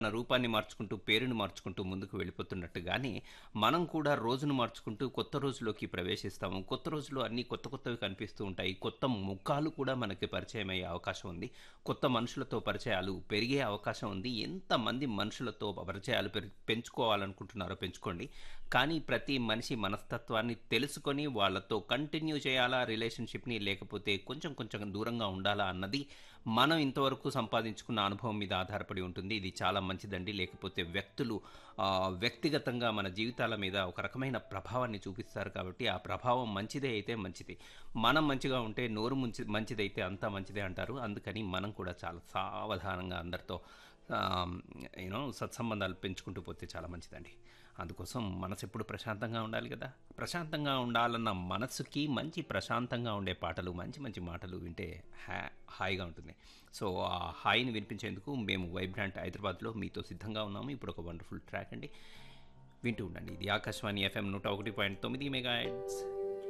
మన రూపాన్ని మార్చుకుంటూ పేరుని మార్చుకుంటూ ముందుకు వెళ్ళిపోతున్నట్టుగానే మనం కూడా రోజును మార్చుకుంటూ కొత్త రోజులోకి ప్రవేశిస్తాము కొత్త రోజులో అన్ని కొత్త కొత్తవి కనిపిస్తూ ఉంటాయి కొత్త ముఖాలు కూడా మనకి పరిచయం అయ్యే అవకాశం ఉంది కొత్త మనుషులతో పరిచయాలు పెరిగే అవకాశం ఉంది ఎంతమంది మనుషులతో పరిచయాలు పెరి- పెంచుకోవాలనుకుంటున్నారో పెంచుకోండి కానీ ప్రతి మనిషి మనస్తత్వాన్ని తెలుసుకొని వాళ్ళతో కంటిన్యూ చేయాలా రిలేషన్షిప్ని లేకపోతే కొంచెం కొంచెం దూరంగా ఉండాలా అన్నది మనం ఇంతవరకు సంపాదించుకున్న అనుభవం మీద ఆధారపడి ఉంటుంది ఇది చాలా మంచిదండి లేకపోతే వ్యక్తులు ఆ, వ్యక్తిగతంగా మన జీవితాల మీద ఒక రకమైన ప్రభావాన్ని చూపిస్తారు కాబట్టి ఆ ప్రభావం మంచిదే అయితే మంచిది మనం మంచిగా ఉంటే నోరు మంచి మంచిదైతే అంతా మంచిదే అంటారు అందుకని మనం కూడా చాలా సావధానంగా అందరితో యూనో సత్సంబంధాలు పెంచుకుంటూ పోతే చాలా మంచిదండి అందుకోసం మనసు ఎప్పుడు ప్రశాంతంగా ఉండాలి కదా ప్రశాంతంగా ఉండాలన్న మనసుకి మంచి ప్రశాంతంగా ఉండే పాటలు మంచి మంచి మాటలు వింటే హ్యా హాయిగా ఉంటుంది సో ఆ హాయిని వినిపించేందుకు మేము వైబ్రాంట్ హైదరాబాద్లో మీతో సిద్ధంగా ఉన్నాము ఇప్పుడు ఒక వండర్ఫుల్ ట్రాక్ అండి వింటూ ఉండండి ఇది ఆకాశవాణి ఎఫ్ఎం నూట ఒకటి పాయింట్ తొమ్మిది మెగా